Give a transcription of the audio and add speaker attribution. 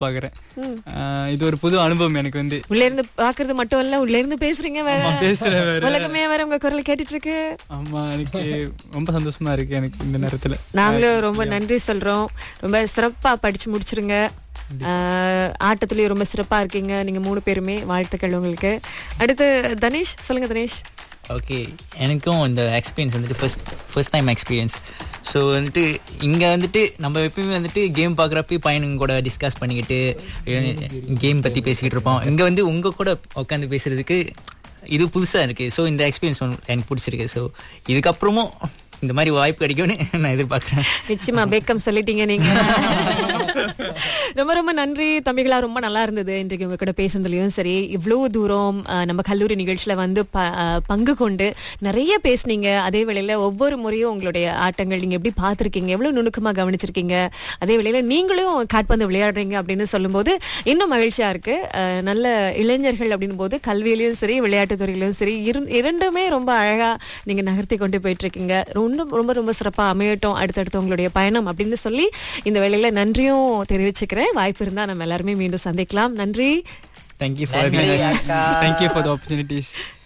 Speaker 1: பாக்குறேன் ஆஹ் இது ஒரு புது அனுபவம் எனக்கு வந்து
Speaker 2: உள்ள இருந்து பாக்குறது மட்டும் இல்ல உள்ள இருந்து பேசுறீங்க வேற
Speaker 1: ஆமா, பேசுறேன் வேற.
Speaker 2: உலகமே வேற உங்க குரல் கேட்டுட்டு இருக்கு
Speaker 1: ஆமா எனக்கு ரொம்ப சந்தோஷமா இருக்கு எனக்கு இந்த நேரத்துல
Speaker 2: நாங்களும் ரொம்ப நன்றி சொல்றோம் ரொம்ப சிறப்பா படிச்சு முடிச்சிருங்க ஆஹ், ஆட்டத்துலயும் ரொம்ப சிறப்பா இருக்கீங்க நீங்க மூணு பேருமே வாழ்த்துக்கள் உங்களுக்கு அடுத்து தனேஷ் சொல்லுங்க தனேஷ்
Speaker 3: ஓகே எனக்கும் இந்த எக்ஸ்பீரியன்ஸ் வந்துட்டு first first time experience so வந்துட்டு இங்கே வந்துட்டு நம்ம எப்பயுமே வந்துட்டு கேம் பார்க்குறப்ப பையனுங்க கூட டிஸ்கஸ் பண்ணிக்கிட்டு கேம் பற்றி பேசிக்கிட்டு இருப்போம் இங்கே வந்து உங்கள் கூட உட்காந்து பேசுறதுக்கு இது புதுசாக இருக்குது ஸோ இந்த எக்ஸ்பீரியன்ஸ் எனக்கு பிடிச்சிருக்கு ஸோ இதுக்கப்புறமும் இந்த மாதிரி வாய்ப்பு கிடைக்கும்னு நான் எதிர்பார்க்குறேன்
Speaker 2: நிச்சயமா பேக்கம் சொல்லிட்டீங்க நீங்க ரொம்ப ரொம்ப நன்றி தம்பிகளா ரொம்ப நல்லா இருந்தது இன்றைக்கு உங்க கூட பேசுனதுலயும் சரி இவ்வளவு தூரம் அஹ், நம்ம கல்லூரி நிகழ்ச்சியில வந்து ப- அஹ், பங்கு கொண்டு நிறைய பேசுனீங்க அதே வேளையில ஒவ்வொரு முறையும் உங்களுடைய ஆட்டங்கள் நீங்க எப்படி பார்த்திருக்கீங்க எவ்வளவு நுணுக்கமா கவனிச்சிருக்கீங்க அதே வேளையில நீங்களும் காட்பந்து விளையாடுறீங்க அப்படின்னு சொல்லும்போது இன்னும் மகிழ்ச்சியா இருக்கு அஹ், நல்ல இளைஞர்கள் அப்படின்னும் போது கல்வியிலயும் சரி விளையாட்டுத் துறையிலும் சரி இரு- இரண்டுமே ரொம்ப அழகா நீங்க நகர்த்தி கொண்டு போயிட்டு இருக்கீங்க ரொம்ப ரொம்ப ரொம்ப சிறப்பா அமையட்டும் அடுத்தடுத்து உங்களுடைய பயணம் அப்படின்னு சொல்லி இந்த வேளையில நன்றியும் தெரிவிச்சுக்கிறேன் வாய்ப்பு இருந்தா நம்ம எல்லாருமே மீண்டும் சந்திக்கலாம் நன்றி
Speaker 3: thank you for
Speaker 1: thank you for the opportunities